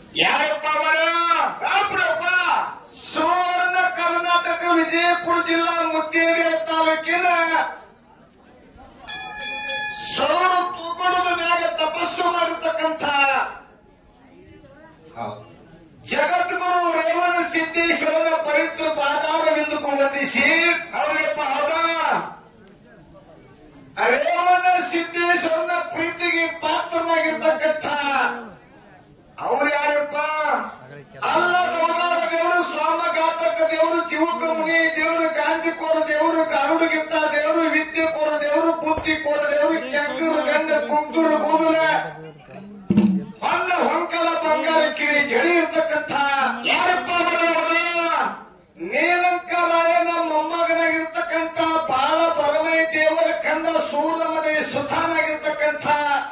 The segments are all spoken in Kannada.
ಯಾರಪ್ಪ ಅವರ ಯಾರಪ್ಪ ಸುವರ್ಣ ಕರ್ನಾಟಕ ವಿಜಯಪುರ ಜಿಲ್ಲಾ ಮುದ್ದೇಬಿಯ ತಾಲೂಕಿನ ಸೌರ ತೂಕಣದ ಮ್ಯಾಗ ತಪಸ್ಸು ಮಾಡಿರ್ತಕ್ಕಂಥ ಜಗದ್ಗುರು ರೇವಣ ಸಿದ್ದೇಶ್ವರನ ಪವಿತ್ರ ಪಾದಾರವೆಂದುಕು ವಂದಿಸಿ ಅವರಪ್ಪ ಹೌದ ರೇವಣ ಸಿದ್ದೇಶ್ವರನ ಪ್ರೀತಿಗೆ ಪಾತ್ರನಾಗಿರ್ತಕ್ಕಂಥ ಅವ್ರು ಯಾರಪ್ಪ ಅಲ್ಲ ಗೌಡಾರ ದೇವರು ಸ್ವಾಮಘಾತಕ ದೇವರು ಚಿವುಕ ಮುನಿ ದೇವರು ಗಾಂಜಿಕೋರ ದೇವರು ಕಾರುಡುಗಿತ್ತ ದೇವರು ವಿದ್ಯೆ ಕೋರ ದೇವರು ಬುದ್ಧಿ ಕೋರ ದೇವರು ಕೆಂಗೂರು ಗಂಡ ಕುಂಕೂರು ಕೂದಲ ಹೊನ್ನ ಹೊಂಕಲ ಬಂಗಾರ ಕಿರಿ ಜಡಿ ಇರ್ತಕ್ಕಂಥ ಯಾರಪ್ಪ ಅವರವರು ನೀಲಂಕರಾಯನ ಮೊಮ್ಮಗನಾಗಿರ್ತಕ್ಕಂಥ ಬಾಳ ಬರಮೈ ದೇವರ ಕಂದ ಸೂರ್ಯಮನೆ ಸುತಾನಾಗಿರ್ತಕ್ಕಂಥ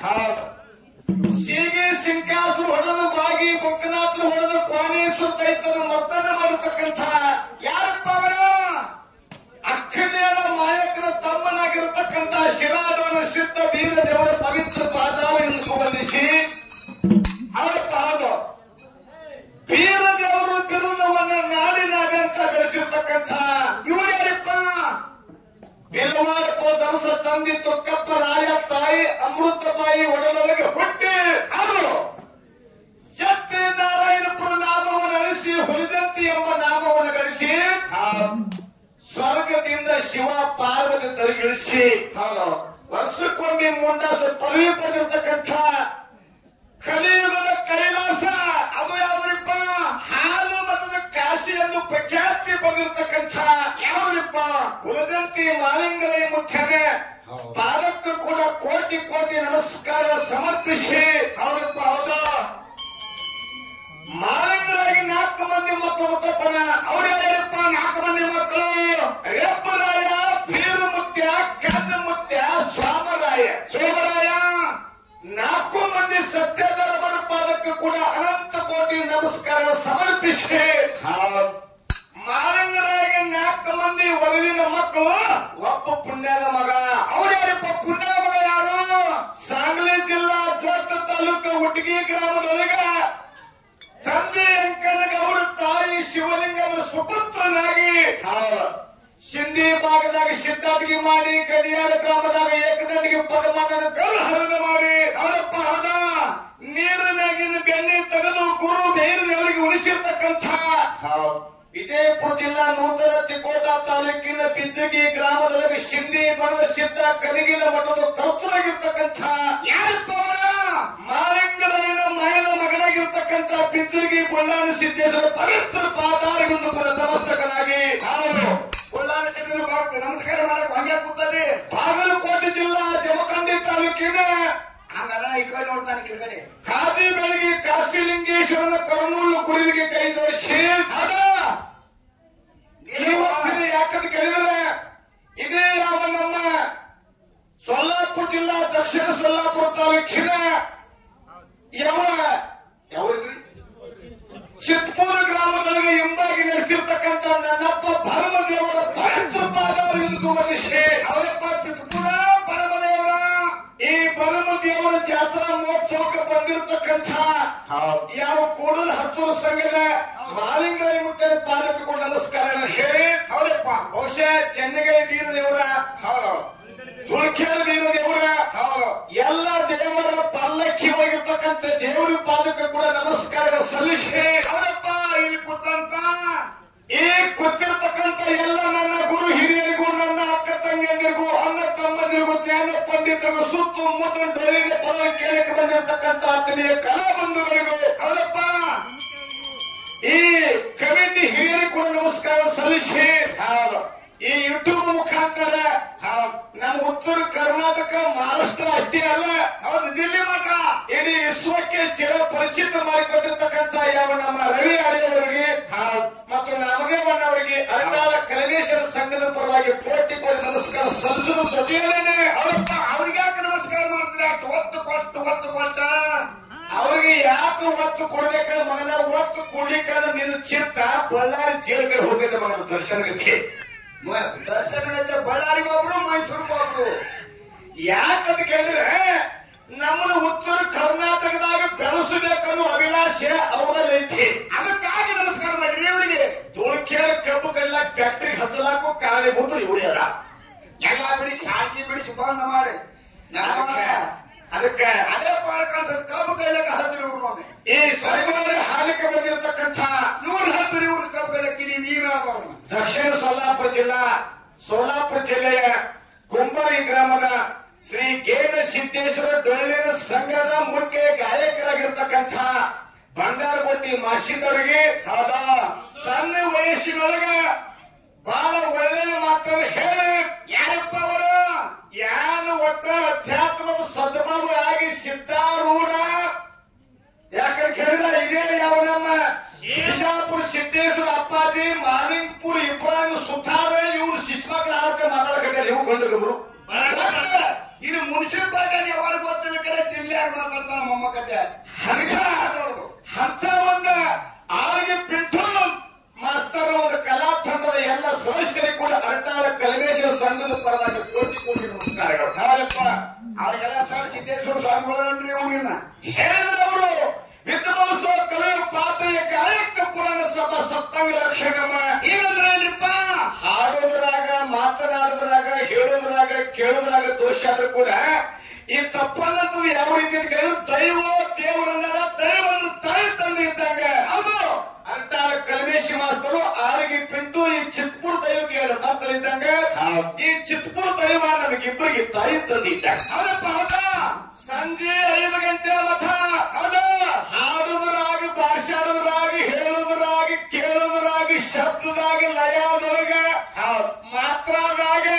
ಸೀಗೆ ಸಿಂಕಾಸು ಹೊಡೆದು ಬಾಗಿ ಬುಕ್ಕನಾಥ್ ಹೊಡೆದು ಕೋಣೇಶ್ವರ ದೈತನ ಮರ್ತನ ಮಾಡತಕ್ಕಂಥ ಯಾರಪ್ಪ ಅವರು ಅಕ್ಕದೇಳ ಮಾಯಕನ ತಮ್ಮನಾಗಿರ್ತಕ್ಕಂಥ ಶಿರಾಡೋನ ಸಿದ್ಧ ಬೀರ ದೇವರ ಪವಿತ್ರ ಪಾದಾವನ್ನು ವಂದಿಸಿ ಹೌದಪ್ಪ ಹೌದು ಬೀರ ದೇವರು ಬಿರುದವನ್ನ ನಾಡಿನಾದ್ಯಂತ ಬೆಳೆಸಿರ್ತಕ್ಕಂಥ ಇವರು ಯಾರಪ್ಪ ಬಿಲ್ವಾಡಪ್ಪ ದವಸ ತಂದಿ ತುಕ್ಕಪ್ಪ ರಾಯ ತಾಯಿ ಅಮೃತಬಾಯಿ ಒಡಲೊಳಗೆ ಹುಟ್ಟಿ ಅವರು ಜತ್ತಿ ನಾರಾಯಣಪುರ ನಾಮವನ್ನು ಅಳಿಸಿ ಹುಲಿದಂತಿ ಎಂಬ ನಾಮವನ್ನು ಗಳಿಸಿ ಸ್ವರ್ಗದಿಂದ ಶಿವ ಪಾರ್ವತಿ ತರಗಿಳಿಸಿ ವರ್ಷಕ್ಕೊಮ್ಮೆ ಮುಂಡಾಸ ಪದವಿ ಪಡೆದಿರ್ತಕ್ಕಂಥ ಕಲಿಯುಗದ ಕೈಲಾಸ ಅದು ಯಾವ್ದ್ರಿಪ್ಪ ಹಾಲು ಮತದ ಕಾಶಿ ಎಂದು ಪ್ರಖ್ಯಾತಿ ಬಂದಿರತಕ್ಕಂಥ ಯಾವ್ದ್ರಿಪ್ಪ ಉಲಗಂತಿ ಮಾಲಿಂಗರೈ ಮುಖ್ಯನೇ ಪಾದಕ್ಕೂ ಕೂಡ ಕೋಟಿ ಕೋಟಿ ನಮಸ್ಕಾರ ಸಮರ್ಪಿಸಿ ಹೌದಪ್ಪ ಹೌದಾ ಮಾಲಿಂಗರಾಗಿ ನಾಲ್ಕು ಮಂದಿ ಮಕ್ಕಳು ಮುತ್ತಪ್ಪನ ಅವ್ರು ಯಾರಪ್ಪ ನಾಲ್ಕು ಮಂದಿ ಮಕ್ಕಳು ರೆಪ್ಪರಾಯ ಬೀರು ಮುತ್ಯ ಕನ್ನ ಮುತ್ಯ ಸ್ವಾಮರಾಯ ಸೋಮರಾಯ ನಾಲ್ಕು ಮಂದಿ ಸತ್ಯಧರ್ಮರ ಪಾದಕ್ಕೆ ಕೂಡ ಅನಂತ ಕೋಟಿ ನಮಸ್ಕಾರ ಸಮರ್ಪಿಸಿ ಮಾಲಿಂಗರಾಗಿ ನಾಲ್ಕು ಮಂದಿ ಒಲವಿನ ಮಕ್ಕಳು ಒಬ್ಬ ಪುಣ್ಯದ ಮಗ ಅವ್ರು ಯಾರಪ್ಪ ಪುಣ್ಯದ ಮಗ ಯಾರು ಸಾಂಗ್ಲಿ ಜಿಲ್ಲಾ ಜತ್ತ ತಾಲೂಕು ಹುಟ್ಟಿಗೆ ಗ್ರಾಮದೊಳಗ ತಂದೆ ಅಂಕನಗೌಡ ತಾಯಿ ಶಿವಲಿಂಗದ ಸುಪುತ್ರನಾಗಿ ಸಿಂಧಿ ಭಾಗದಾಗ ಸಿದ್ಧಾಟಿಗೆ ಮಾಡಿ ಗಡಿಯಾರ ಗ್ರಾಮದಾಗ ಏಕದಂಡಿಗೆ ಪದಮಾನನ ಕಲ್ಲು ಹರಣ ಮಾಡಿ ಅವರಪ್ಪ ಹೌದ ನೀರಿನಾಗಿನ ಬೆಣ್ಣೆ ತೆಗೆದು ಗುರು ಬೇರಿನವರಿಗೆ ಉಳಿಸಿರ್ತಕ್ಕಂಥ ವಿಜಯಪುರ ಜಿಲ್ಲಾ ನೂತನ ತಿಕೋಟ ತಾಲೂಕಿನ ಬಿದ್ದಗಿ ಗ್ರಾಮದೊಳಗೆ ಸಿಂಧಿ ಬಣದ ಸಿದ್ಧ ಕರಿಗಿಲ ಮಠದ ಕರ್ತರಾಗಿರ್ತಕ್ಕಂಥ ಯಾರಪ್ಪ ಅವರ ಮಾಲಿಂಗರಾಯನ ಮಹಿಳ ಮಗನಾಗಿರ್ತಕ್ಕಂಥ ಬಿದ್ದಗಿ ಬಳ್ಳಾನ ಸಿದ್ದೇಶ್ವರ ಪವಿತ್ರ ಪಾದಾರಗಳನ್ನು ಕೂಡ ನಮಸ್ತಕನಾಗಿ ಅವರು ಬಳ್ಳಾನ ಸಿದ್ದನ ಭಾಗಕ್ಕೆ ನಮಸ್ಕಾರ ಮಾಡಕ್ ಹಂಗೆ ಕೂತದೆ ಬಾಗಲಕೋಟೆ ಜಿಲ್ಲಾ ಜಮಖಂಡಿ ತಾಲೂಕಿನ ಹಂಗಲ್ಲ ಈ ಕಡೆ ನೋಡ್ತಾನೆ ಈ ಕಡೆ ಖಾದಿ ಬೆಳಗ್ಗೆ ಕಾಶಿಲಿಂಗೇಶ್ವರನ ಕರುಣೂಳು ಗುರುವಿಗೆ ಕೈ ತೋರಿಸಿ ಅದ ನೀವು ಯಾಕಂತ ಕೇಳಿದ್ರೆ ಇದೇ ಯಾವ ನಮ್ಮ ಸೊಲ್ಲಾಪುರ ಜಿಲ್ಲಾ ದಕ್ಷಿಣ ಸೊಲ್ಲಾಪುರ ತಾಲೂಕಿನ ಯಾವ ಯಾವ್ರಿ ಚಿತ್ಪೂರ ಗ್ರಾಮದೊಳಗೆ ಎಂಬಾಗಿ ನಡೆಸಿರ್ತಕ್ಕಂಥ ನನ್ನಪ್ಪ ಭರಮದೇವರ ಪವಿತ್ರ ಪಾದಾರವಿಂದು ವಂದಿಸಿ ಅವರಪ್ಪ ಚಿತ್ಪುರ ಭರಮದೇವರ ಈ ಭರಮದೇವರ ಜಾತ್ರಾ ಮಹೋತ್ಸವಕ್ಕೆ ಬಂದಿರತಕ್ಕಂಥ ಯಾವ ಕೂಡಲ ಹತ್ತೂರು ಸಂಘದ ಮಾಲಿಂಗರಾಯ ಮುಖ್ಯ ಪಾದಕ್ಕೆ ಕೂಡ ನಮಸ್ಕಾರ ಹೇಳಿ ಹೌದಪ್ಪ ಬಹುಶಃ ಚೆನ್ನಗೈ ಬೀರ ದೇವರ ಹೌದು ತುಳಕೇಳ ಬೀರ ದೇವರ ಹೌದು ಎಲ್ಲ ದೇವರ ಪಲ್ಲಕ್ಕಿ ಹೋಗಿರ್ತಕ್ಕಂಥ ದೇವರ ಪಾದಕ್ಕೆ ಕೂಡ ನಮಸ್ಕಾರ ಸಲ್ಲಿಸಿ ಹೌದಪ್ಪ ಇಲ್ಲಿ ಕೂತಂತ ಈ ಕೂತಿರ್ತಕ್ಕಂಥ ಎಲ್ಲ ನನ್ನ ಗುರು ಹಿರಿಯರಿಗೂ ನನ್ನ ಅಕ್ಕ ತಂಗಿಯಂದಿರಿಗೂ ಅಣ್ಣ ತಮ್ಮಂದಿರಿಗೂ ಜ್ಞಾನ ಪಂಡಿತರಿಗೂ ಸುತ್ತ ಮುತ್ತ ಬೆಳೆಗೆ ಪದ ಕೇಳಕ್ಕೆ ಬಂದಿರತಕ್ಕಂಥ ಆತನಿಯ ಕಲಾ ಬಂಧುಗಳಿಗೂ ಹೌದಪ್ಪ ಈ ಕಮಿಟಿ ಹಿರಿಯರಿಗೆ ಕೂಡ ನಮಸ್ಕಾರ ಸಲ್ಲಿಸಿ ಹೌದು. ಈ ಯೂಟ್ಯೂಬ್ ಮುಖಾಂತರ ಹೌದು. ನಮ್ಮ ಉತ್ತರ ಕರ್ನಾಟಕ ಮಹಾರಾಷ್ಟ್ರ ಅಷ್ಟೇ ಅಲ್ಲ ಹೌದು ದಿಲ್ಲಿ ಮಠ ಇಡೀ ವಿಶ್ವಕ್ಕೆ ಚಿರ ಪರಿಚಿತ ಮಾಡಿಕೊಟ್ಟಿರ್ತಕ್ಕಂಥ ಯಾವ ನಮ್ಮ ರವಿ ಅಡಿಯವರಿಗೆ ಮತ್ತು ನಾಮದೇವಣ್ಣ ಅವರಿಗೆ ಅರಟಾಳ ಕಲನೇಶ್ವರ ಸಂಘದ ಪರವಾಗಿ ಕೋಟಿ ಕೋಟಿ ನಮಸ್ಕಾರ ಸಲ್ಲಿಸುವ ಜೊತೆಯಲ್ಲೇನೆ ಹೌದಪ್ಪ ಅವ್ರಿಗೆ ಯಾಕೆ ನಮಸ್ಕಾರ ಮಾಡ್ತೀರಾ ಅಷ್ಟು ಒತ್ತು ಕೊಟ್ಟು ಒತ್ತು ಕೊಟ್ಟ ಅವ್ರಿಗೆ ಯಾಕೆ ಒತ್ತು ಕೊಡ್ಬೇಕಾದ್ರೆ ಮಗನ ಒತ್ತು ಕೊಡ್ಲಿಕ್ಕಾದ್ರೆ ನಿನ್ನ ಚಿತ್ತ ಬಳ್ಳಾರಿ ಜೈಲ್ ಕಡೆ ಹೋಗಿದ್ದೆ ಮಗನ ದರ್ಶನಕ್ಕೆ ದರ್ಶನ ಬಳ್ಳಾರಿಗೆ ಒಬ್ರು ಮೈಸೂರಿಗೆ ಒಬ್ರು ಯಾಕಂತ ಕೇಳಿದ್ರೆ ನಮ್ಮನ್ನ ಉತ್ತರ ಕರ್ನಾಟಕದಾಗ ಬೆಳೆಸಬೇಕನ್ನೋ ಅಭಿಲಾಷೆ ಅವರ ಹೌದು ಈ ಸರ್ಕಾರ ಹಾಲಿಕೆ ಬಂದಿರತಕ್ಕಂಥ ನೂರ ಹತ್ತು ಇವ್ರ ಕಬ್ಬಲಕ್ಕಿನಿ ನೀನಾದವ್ರು ದಕ್ಷಿಣ ಸೊಲ್ಲಾಪುರ ಜಿಲ್ಲಾ ಸೋಲಾಪುರ ಜಿಲ್ಲೆಯ ಕುಂಬರಿ ಗ್ರಾಮದ ಶ್ರೀ ಗೇನ ಸಿದ್ದೇಶ್ವರ ಡೊಳ್ಳಿನ ಸಂಘದ ಮುಖ್ಯ ಗಾಯಕರಾಗಿರ್ತಕ್ಕಂಥ ಬಂಗಾರಗೊಟ್ಟಿ ಮಾಸಿದವರಿಗೆ ಹೌದಾ ಸಣ್ಣ ವಯಸ್ಸಿನೊಳಗ ಬಹಳ ಒಳ್ಳೆಯ ಮಾತನ್ನು ಹೇಳಿ ಯಾರಪ್ಪ ಅವರು ಯಾನು ಒಟ್ಟ ಅಧ್ಯಾತ್ಮದ ಸದ್ಭಾವ ಆಗಿ ಸಿದ್ಧಾರೂಢ ಯಾಕಂತ ಹೇಳಿದ ಇದೇ ಯಾವ ನಮ್ಮ ಬಿಜಾಪುರ ಸಿದ್ದೇಶ್ವರ ಅಪ್ಪಾಜಿ ಮಾಲಿಂಗ್ಪುರ್ ಇಬ್ರಾಹಿಂ ಸುತಾರ ಇವ್ರು ಶಿಶ್ಮಕ್ಳ ಆಡಕ್ಕೆ ಮಾತಾಡಕಟ್ಟಾರೆ ಇವು ಕೊಂಡಗಬ್ರು ಇದು ಮುನ್ಸಿಪಾಲಿಟಿ ಯಾವಾಗ ಗೊತ್ತಿಲ್ಲ ಕರೆ ಜಿಲ್ಲೆಯಾಗ ಮಾತಾಡ್ತಾನ ಮೊಮ್ಮಕ್ಕಟ್ಟೆ ಹಂಗ ಅಂತ ಒಂದು ಆಳಿಗೆ ಬಿಟ್ಟು ಮಾಸ್ತರ ಒಂದು ಕಲಾ ತಂಡದ ಎಲ್ಲ ಸದಸ್ಯರಿಗೆ ಕೂಡ ಅರಟಾಳ ಕಲಿಮೇಶ್ವರ ಸಂಘದ ಪರವಾಗಿ ಕೋಟಿ ಕೋಟಿ ನಮಸ್ಕಾರಗಳು ಹೌದಪ್ಪ ಅವ್ರಿಗೆಲ್ಲ ಸರ್ ಸಿದ್ದೇಶ್ವರ ಸ್ವಾಮಿಗಳನ್ರಿ ಅವನಿನ್ನ ಹೇಳಿದವರು ವಿದ್ವಾಂಸೋ ಕಲೆ ಪಾತೆಯ ಗಾಯಕ ಪುರಾಣ ಸಭಾ ಸಪ್ತಾಂಗ ಲಕ್ಷಣಮ ಏನಂದ್ರೇನ್ರಿಪ್ಪ ಹಾಡೋದ್ರಾಗ ಮಾತನಾಡೋದ್ರಾಗ ಹೇಳೋದ್ರಾಗ ಕೇಳೋದ್ರಾಗ ದೋಷ ಆದ್ರೂ ಕೂಡ ಈ ತಪ್ಪನ್ನಂತದ್ದು ಯಾವ ರೀತಿ ಅಂತ ಕೇಳಿದ್ರೆ ದೈವ ದೇವರನ್ನ ದೈವವನ್ನು ತಾಯಿ ತಂದೆ ಇದ್ದಾಗ ಅದು ಅಂತಾಳ ಕಲ್ಮೇಶಿ ಮಾಸ್ತರು ಆಳಿಗೆ ಪಿಂಟು ಈ ಚಿತ್ಪುರ ದೈವಕ್ಕೆ ಎರಡು ಮಕ್ಕಳಿದ್ದಂಗ ಈ ಚಿತ್ಪುರ ದೈವ ನಮಗಿಬ್ಬರಿಗೆ ತಾಯಿ ತಂದೆ ಇದ್ದಾಗ ಹೌದಪ್ಪ ಹೌದಾ ಸಂಜೆ ಐದು ಗಂಟೆ ಮಠ ಅದು ಹಾಡುದ್ರಾಗಿ ಭಾಷಾಡುದ್ರಾಗಿ ಹೇಳುದ್ರಾಗಿ ಕೇಳುದ್ರಾಗಿ ಶಬ್ದದಾಗ ಲಯದೊಳಗ ಮಾತ್ರದಾಗ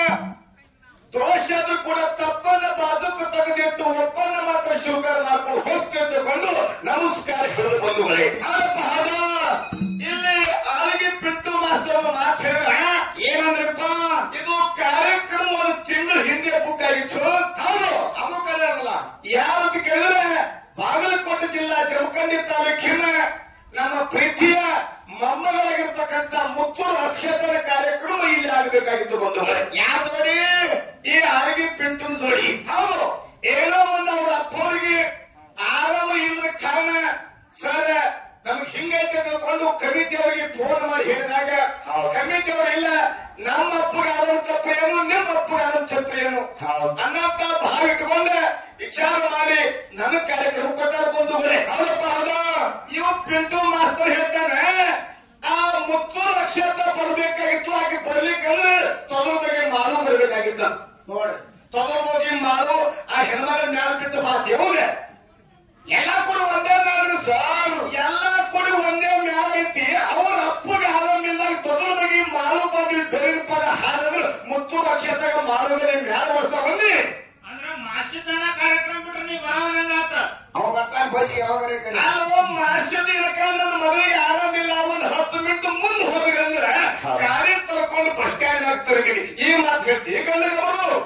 ದೋಷದ ಕೂಡ ತಪ್ಪನ್ನ ಬಾಜುಕ ತೆಗೆದಿಟ್ಟು ಒಪ್ಪನ್ನ ಮಾತ್ರ ಸ್ವೀಕಾರ ಮಾಡ್ಕೊಂಡು ಹೋಗ್ತಿದ್ದುಕೊಂಡು ನಮಸ್ಕಾರ ಹೇಳಿದು ಬಂಧುಗಳೇ ಹೌದಪ್ಪ ಹೌದಾ ಇಲ್ಲಿ ಆಳಿಗೆ ಪಿಂಟು ಮಾಸ್ತರ್ ಒಂದು ಮಾತು ಹೇಳಿದ್ರ ಏನಂದ್ರಪ್ಪ ಇದು ಕಾರ್ಯಕ್ರಮ ಒಂದು ತಿಂಗಳು ಹಿಂದೆ ಬುಕ್ ಆಗಿತ್ತು ಹೌದು ಅವು ಕರೆಯಲ್ಲ ಯಾರಂತ ಕೇಳಿದ್ರೆ ಬಾಗಲಕೋಟೆ ಜಿಲ್ಲಾ ಜಮಖಂಡಿ ತಾಲೂಕಿನ ನಮ್ಮ ಪ್ರೀತಿಯ ಮೊಮ್ಮಗಳಾಗಿರ್ತಕ್ಕಂಥ ಮುತ್ತೂರು ಅಕ್ಷತರ ಕಾರ್ಯಕ್ರಮ ಇಲ್ಲಿ ಆಗಬೇಕಾಗಿತ್ತು ಬಂಧುಗಳೇ ಯಾರು ನೋಡಿ ಈ ಆಗಿ ಪಿಂಟು ಜೋಡಿ ಹೌದು ಏನೋ ಒಂದು ಅವ್ರ ಅಪ್ಪವ್ರಿಗೆ ಆರಾಮ ಇಲ್ಲದ ಕಾರಣ ಸರ್ ನಮ್ಗೆ ಹಿಂಗೈತೆ ತಿಳ್ಕೊಂಡು ಕಮಿಟಿ ಅವರಿಗೆ ಫೋನ್ ಮಾಡಿ ಹೇಳಿದಾಗ ಕಮಿಟಿ ಅವರು ಇಲ್ಲ ನಮ್ಮ ಅಪ್ಪಗೆ ಆರಾಮ ತಪ್ಪು ಏನು ನಿಮ್ಮ ಅಪ್ಪಗೆ ಆರಾಮ ತಪ್ಪು ಏನು ಹೌದು. ಅನ್ನಂತ ಭಾವ ಇಟ್ಕೊಂಡ ವಿಚಾರ ಮಾಡಿ ನನ್ನ ಕಾರ್ಯಕ್ರಮ ಕೊಟ್ಟಾರ ಬಂಧುಗಳೇ ಹೌದಪ್ಪ ಹೌದ ಇವು ಪಿಂಟು ಮಾಸ್ತರ್ ಹೇಳ್ತಾನೆ ಆ ಮುತ್ತೂರು ಅಕ್ಷರ ಬರ್ಬೇಕಾಗಿತ್ತು ಆಕೆ ಬರ್ಲಿಕ್ಕಂದ್ರೆ ತೊದಲ ಬಗ್ಗೆ ಮಾಡು ಬರ್ಬೇಕಾಗಿತ್ತ ನೋಡ್ರಿ ತೊದಲ ಹೋಗಿ ಮಾಡು ಆ ಹೆಣ್ಮಗಳ ಮ್ಯಾಲ ಬಿಟ್ಟು ಬಾ ದೇವ್ರೆ ಎಲ್ಲ ಕೂಡ ಒಂದೇ ನಾನು ಸರ್ ಎಲ್ಲ ಕೂಡಿ ಒಂದೇ ಮ್ಯಾಲ ಐತಿ ಅವ್ರ ಅಪ್ಪಗೆ ಆರಾಮಿಲ್ದಾಗ ತೊದಲ ಬಗ್ಗೆ ಮಾಡು ಬಂದು ಬೆಳಗಿನ ಪದ ಹಾಡಿದ್ರೆ ಮುತ್ತೂರು ಅಕ್ಷರದಾಗ ಮಾಡುವುದೇ ಮ್ಯಾಲ ಬರ್ತಾವಲ್ಲಿ ಅಂದ್ರ ಮಾಸಿದನ ಕಾರ್ಯಕ್ರಮ ಬಿಟ್ರೆ ನೀ ಬರವನಂಗಾತ ಅವ ಬರ್ತಾನೆ ಬಸ್ ಯಾವಾಗ ಕಡೆ ನಾನು ಮಾಸದ ಇರಕ ನನ್ನ ಮಗಳಿಗೆ ಆರಾಮಿಲ್ಲ ಒಂದು ಹತ್ತು ಮಿನಿಟ್ ಮುಂದೆ ಹೋದ್ರಿ ಅಂದ್ರೆ ಗಾಡಿ ತಳ್ಕೊಂಡು ಬಸ್ ಸ್ಟ್ಯಾಂಡ್ ಆಗ್ತಾರೆ ಈ ಮಾತು ಹೇಳ್ತಿ ಗಂಡಗ ಅವರು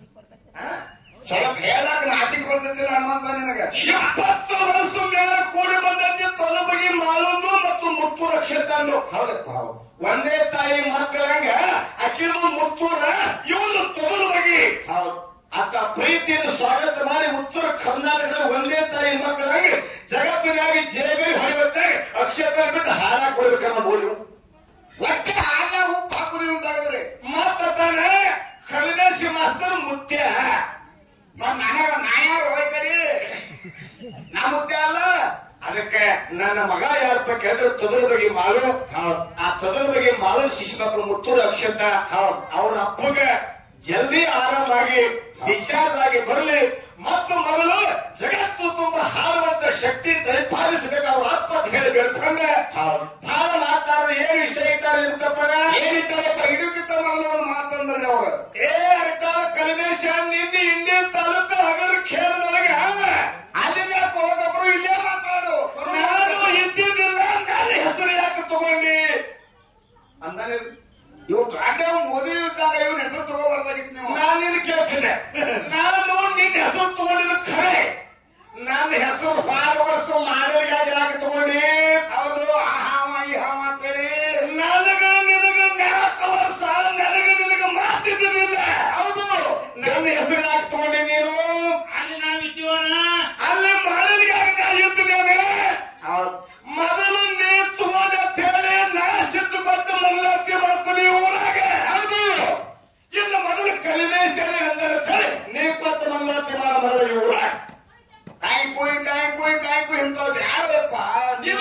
ಸ್ವಲ್ಪ ಹೇಳಕ್ ನಾಚಿಕೆ ಬರ್ತೈತಿಲ್ಲ ಹನುಮಂತ ನಿನಗೆ ಇಪ್ಪತ್ತು ವರ್ಷ ಮೇಲೆ ಕೂಡಿ ಬಂದೈತಿ ತೊಲಬಗಿ ಮಾಲೊಂದು ಮತ್ತು ಮುತ್ತೂರ ಕ್ಷೇತ್ರನು ಹೌದಪ್ಪ ಹೌದು ಒಂದೇ ತಾಯಿ ಮಕ್ಕಳಂಗ ಅಕ್ಕಿದು ಮುತ್ತೂರ ಇವನು ತೊದಲು ಬಗಿ ಹೌದು ಆತ ಪ್ರೀತಿಯಿಂದ ಸ್ವಾಗತ ಮಾಡಿ ಉತ್ತರ ಕರ್ನಾಟಕದ ಒಂದೇ ತಾಯಿ ಮಕ್ಕಳಂಗ ಜಗತ್ತಿನಾಗಿ ಜೇಬಿ ಹೊಡಿಬೇಕಾಗಿ ಅಕ್ಷರ ಬಿಟ್ಟು ಹಾರಾಕ್ ಕೊಡ್ಬೇಕನ್ನ ಬೋಲಿ ಒಟ್ಟೆ ಹಾಲ ಉಪ್ಪು ಹಾಕುರಿ ಉಂಟಾಗದ್ರಿ ಮಾತಾನೆ ಕಲಿನೇಶಿ ಮಾಸ್ತರ್ ಮುತ್ಯ ಮತ್ ನನಗ ನಾಯಾರು ಹೋಯ್ ಕಡಿ ನಾ ಮುಟ್ಟೆ ಅಲ್ಲ ಅದಕ್ಕೆ ನನ್ನ ಮಗ ಯಾರಪ್ಪ ಕೇಳಿದ್ರೆ ತೊದಲ ಬಗ್ಗೆ ಮಾಲು ಆ ತೊದಲ ಬಗ್ಗೆ ಮಾಲು ಶಿಶು ಮಕ್ಕಳು ಮುತ್ತೂರು ಅಕ್ಷತ ಅವ್ರ ಅಪ್ಪಗ ಜಲ್ದಿ ಆರಾಮಾಗಿ ಡಿಸ್ಚಾರ್ಜ್ ಆಗಿ ಬರಲಿ ಮತ್ತು ಮಗಳು ಜಗತ್ತು ತುಂಬ ಹಾಡುವಂತ ಶಕ್ತಿ ದಯಪಾಲಿಸಬೇಕು ಅವ್ರ ಅಪ್ಪ ಅಂತ ಹೇಳಿ ಬೇಡ್ಕೊಂಡೆ ಬಹಳ ಮಾತಾಡೋದು ಏನ್ ವಿಷಯ ಇದ್ದಾರೆ ಇರ್ತಪ್ಪನ ಏನಿದ್ದಾರಪ್ಪ ಹಿಡಿಯುತ್ತಿತ್ತ ಮೊದಲು ಒಂದು ಮಾತಂದ್ರಿ ಅವ್ರು ಏ ಅರ್ಟಾಳ ಕಲಿಮೇಶ ನಿನ್ನೆ ಇಂಡಿ ತಾಲೂಕು ಹಗರು ಖೇಳದೊಳಗೆ ಅಲ್ಲಿಗೆ ಯಾಕೆ ಹೋಗಬ್ರು ಇಲ್ಲೇ ಮಾತಾಡು ನಾನು ಇದ್ದಿದ್ದಿಲ್ಲ ನನ್ನ ಹೆಸರು ಯಾಕೆ ತಗೊಂಡಿ ಅಂದಾನೆ ಇವ್ ದೊಡ್ಡ ಮೋದಿ ಇದ್ದಾಗ ಇವ್ನ ಹೆಸರು ತಗೋಬಾರ್ದಾಗಿತ್ತು ನೀವು ನಾನು ನಿನ್ನ ಕೇಳ್ತೇನೆ ನಾನು ನಿನ್ನ ಹೆಸರು ತಗೊಂಡಿದ್ದು ಖರೆ ನನ್ನ ಹೆಸರು ಹಾಲು ವರ್ಷ ಮಾಡಲಿಗಾಗಿ ಯಾಕೆ ತಗೊಂಡಿ ಹೌದು ಆ ಹಾವ ಈ ಹಾವ ಅಂತೇಳಿ ನನಗ ನಿನಗ ನ್ಯಾಕವ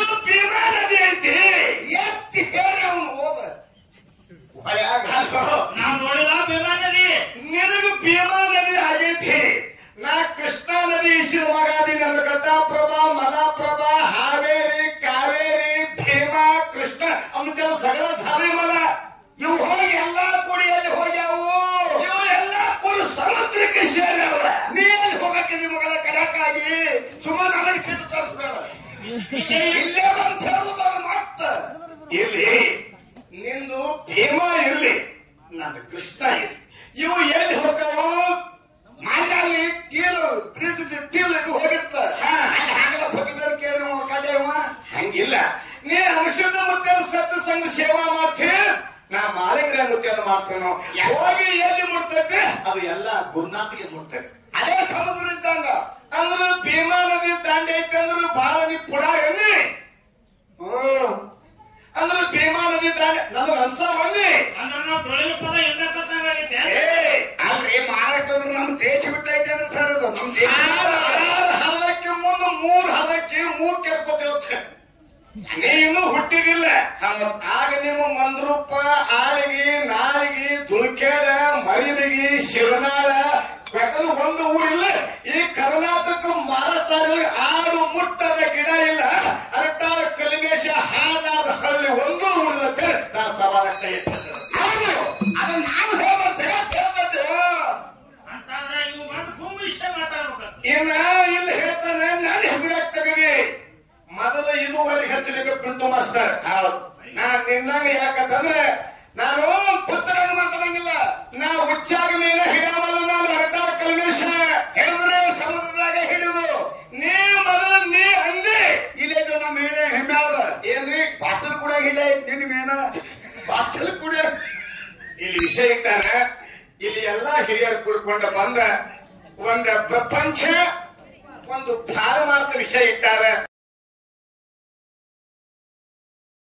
ಇದು ಭೀಮಾ ನದಿ ಐತಿ ಎತ್ತಿ ಹೇಳಿ ಅವನು ಹೋಗ ಹೊಳ್ಯಾಗ ನಾವು ನೋಡಿದ ಭೀಮಾ ನದಿ ನಿನಗ ಭೀಮಾ ನದಿ ಆಗೈತಿ ನಾ ಕೃಷ್ಣಾ ನದಿ ಇಸಿದ ಮಗಾದಿ ನನ್ನ ಘಟಪ್ರಭಾ ಮಲಪ್ರಭಾ ಹಾವೇರಿ ಕಾವೇರಿ ಭೀಮಾ ಕೃಷ್ಣ ಅಂಚಲ ಸಗಲ ಸಾಲಿ ಮಲ ಇವು ಹೋಗಿ ಎಲ್ಲಾ ಕೂಡಿ ಅಲ್ಲಿ ಹೋಗ್ಯಾವು ಇವು ಎಲ್ಲ ಕೂಡ ಸಮುದ್ರಕ್ಕೆ ಸೇರ್ಯಾವ ನೀ ಅಲ್ಲಿ ಹೋಗಕ್ಕೆ ನಿಮ್ಮಗಳ ಕಡಕ್ಕಾಗಿ ಸುಮ್ಮನೆ ನನಗೆ ಸಿಟ್ಟು ತರಿಸ್ಬೇಡ ವಿಷಯ ಇಲ್ಲೇ ಬಂದು ಹೇಳುವಾಗ ಮತ್ತ ಇಲ್ಲಿ ನಿಂದು ಭೀಮಾ ಇರ್ಲಿ ನಂದು ಕೃಷ್ಣ ಇರ್ಲಿ ಇವು ಎಲ್ಲಿ ಹೋಗ್ತಾವು ಮನೆಯಲ್ಲಿ ಕೀಲು ಪ್ರೀತಿ ಕೀಲು ಇದು ಹೋಗಿತ್ತ ಹಾ. ಅಲ್ಲಿ ಹಾಗೆಲ್ಲ ಹೋಗಿದ್ದಾರೆ ಕೇಳಿ ಕಡೆಯವ ಹಂಗಿಲ್ಲ ನೀ ಅಂಶದ ಮುತ್ಯನ ಸತ್ತ ಸಂಘ ಸೇವಾ ಮಾಡ್ತಿ ನಾ ಮಾಳಿಂಗ್ರ ಮುತ್ಯನ ಮಾಡ್ತೇನೋ ಹೋಗಿ ಎಲ್ಲಿ ಮುಟ್ತೈತೆ ಅದು ಎಲ್ಲ ಗುರುನಾಥಿಗೆ ಮುಟ್ತೈತೆ ಅದೇ ಸಮುದ್ರ ಇದ್ದಂಗ ಅಂದ್ರೆ ಭೀಮಾ ನದಿ ದಂಡೆ ಐತೆ ಅಂದ್ರೆ ಬಹಳ ನೀ ಪುಡ ಎಲ್ಲಿ ಹ್ಮ್ ಅಂದ್ರೆ ಭೀಮಾ ನದಿ ದಂಡೆ ನಮ್ಗೆ ಅನ್ಸಾವಲ್ಲಿ ಅಂದ್ರೆ ನಾವು ಡೊಳ್ಳಿನ ಪದ ಎಂದ ಕತ್ತಂಗಾಗೈತೆ ಏ ಅಲ್ರಿ ಮಹಾರಾಷ್ಟ್ರ ಅಂದ್ರೆ ನಮ್ ದೇಶ ಬಿಟ್ಟೈತೆ ಅಂದ್ರೆ ಸರ್ ಅದು ನಮ್ ದೇಶ ಆರು ಆರು ಹಳ್ಳಕ್ಕೆ ಮುಂದೆ ಮೂರ್ ಹಳ್ಳಕ್ಕೆ ಮೂರ್ ಕೆರ್ಕೋತೇವೆ ನೀ ಇನ್ನೂ ಹುಟ್ಟಿದಿಲ್ಲ ಆಗ ನಿಮ್ಮ ಮಂದ್ರೂಪ ಆಳಿಗಿ ನಾಳಿಗಿ ತುಳ್ಕೇಡ ಮರಿಬಿಗಿ ಶಿವನಾಳ ಬೆಕ್ಕಲು ಒಂದು ಊರಿಲ್ಲ ಈ ಕರ್ನಾಟಕ ಮಹಾರಾಷ್ಟ್ರದಲ್ಲಿ ಆಡು ಮುಟ್ಟದ ಗಿಡ ಇಲ್ಲ ಅರಟಾಳ ಕಲಿಮೇಶ ಹಾಡಾದ ಹಳ್ಳಿ ಒಂದು ಉಳಿದಕ್ಕೆ ನಾ ಸವಾಲ ಕೈ ಎತ್ತಿದ್ದೇನೆ. ಹೌದು. ಅದು ನಾವು ಹೇಳ್ಬಾರ್ದು ಜಗತ್ತು ಹೇಳ್ಬಾರ್ದು. ಅಂತಂದ್ರೆ ಇವು ಬಂದು ತುಂಬ ಇಷ್ಟ ಮಾತಾಡ್ಬೇಕು ಇನ್ನ ಇಲ್ಲಿ ಹೇಳ್ತಾನೆ ನಾನು ಹೆಸರಾಗ ತೆಗದಿ ಮೊದಲ ಇದುವರೆಗೆ ಹಚ್ಚಲಿಕ್ಕೆ ಪಿಂಟು ಮಾಸ್ತರ್ ನಾ ನಿನ್ನಂಗ ಯಾಕಂತಂದ್ರೆ ನಾನು ಪುತ್ರರನ್ನು ಮಾತಾಡಂಗಿಲ್ಲ ನಾ ಉಚ್ಚಾಗ ಮೀನ ಹಿಡಿಯವಲ್ಲ ನಾನು ಅರ್ಧ ಕಲ್ಮೇಶ ಹೇಳಿದ್ರೆ ಸಮುದ್ರದಾಗ ಹಿಡಿದು ನೀ ಮೊದಲ ನೀ ಅಂದಿ ಇಲ್ಲೇ ನಮ್ಮ ಹೇಳಿ ಹೆಮ್ಮೆ ಅವ್ರ ಏನ್ರಿ ಬಾಚಲ್ ಕೂಡ ಹಿಡಿಯ ನಿನ್ನ ಮೇನ ಬಾಚಲ್ ಕೂಡ ಇಲ್ಲಿ ವಿಷಯ ಇಟ್ಟಾರ ಇಲ್ಲಿ ಎಲ್ಲಾ ಹಿರಿಯರು ಕುಡ್ಕೊಂಡ ಬಂದ ಒಂದ ಪ್ರಪಂಚ ಒಂದು ಭಾರಮಾರ್ಥ ವಿಷಯ ಇಟ್ಟಾರ